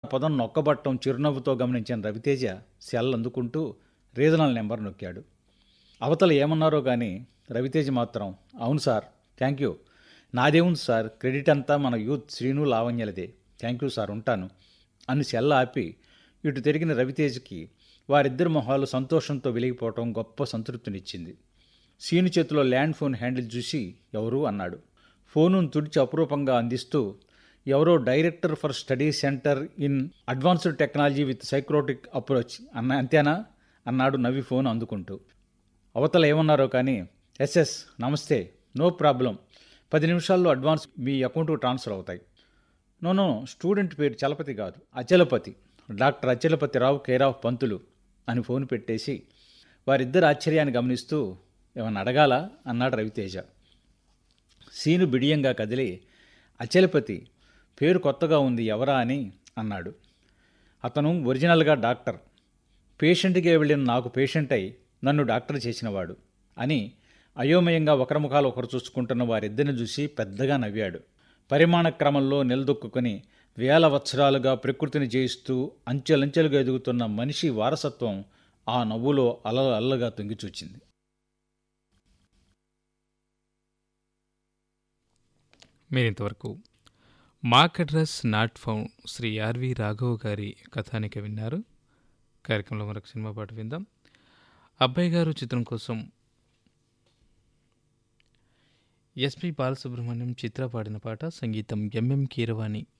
పదం నొక్కబట్టం చిరునవ్వుతో గమనించిన రవితేజ సెల్ అందుకుంటూ రీజనల్ నెంబర్ నొక్కాడు అవతల ఏమన్నారో కానీ రవితేజ మాత్రం అవును సార్ థ్యాంక్ యూ నాదేముంది సార్ క్రెడిట్ అంతా మన యూత్ శ్రీను లావణ్యలదే థ్యాంక్ యూ సార్ ఉంటాను అని సెల్ ఆపి ఇటు తిరిగిన రవితేజకి వారిద్దరి మొహాలు సంతోషంతో వెలిగిపోవటం గొప్ప సంతృప్తినిచ్చింది సీను చేతిలో ల్యాండ్ ఫోన్ హ్యాండిల్ చూసి ఎవరు అన్నాడు ఫోనును తుడిచి అపురూపంగా అందిస్తూ ఎవరో director for study centre in advanced technology with psychotic approach అన్న అంతేనా అన్నాడు నవ్వి ఫోన్ అందుకుంటూ అవతల ఏమన్నారో కానీ ఎస్ఎస్ నమస్తే నో ప్రాబ్లం పది నిమిషాల్లో అడ్వాన్స్ మీ అకౌంట్కు ట్రాన్స్ఫర్ అవుతాయి నోనో స్టూడెంట్ పేరు చలపతి కాదు అచలపతి డాక్టర్ అచలపతి రావు కేరావ్ పంతులు అని ఫోన్ పెట్టేసి వారిద్దరు ఆశ్చర్యాన్ని గమనిస్తూ ఏమన్నా అడగాలా అన్నాడు రవితేజ సీను బిడియంగా కదిలి అచలపతి పేరు కొత్తగా ఉంది ఎవరా అని అన్నాడు అతను ఒరిజినల్గా డాక్టర్ పేషెంట్గా వెళ్ళిన నాకు పేషెంట్ అయి నన్ను డాక్టర్ చేసినవాడు అని అయోమయంగా ఒకరి ముఖాలు ఒకరు చూసుకుంటున్న వారిద్దరిని చూసి పెద్దగా నవ్వాడు పరిమాణ క్రమంలో నిలదొక్కుని వేల వత్సరాలుగా ప్రకృతిని జయిస్తూ అంచెలంచెలుగా ఎదుగుతున్న మనిషి వారసత్వం ఆ నవ్వులో అలల అల్లగా తొంగిచూచింది మీరు ఇంతవరకు మాక్ address not found Shri R V Raghav గారి కథానిక విన్నారు కార్యక్రమంలో మరొక సినిమా పాట విందాం అబ్బాయి గారు చిత్రం కోసం ఎస్పి బాలసుబ్రహ్మణ్యం చిత్ర పాడిన పాట సంగీతం ఎంఎం కీరవాణి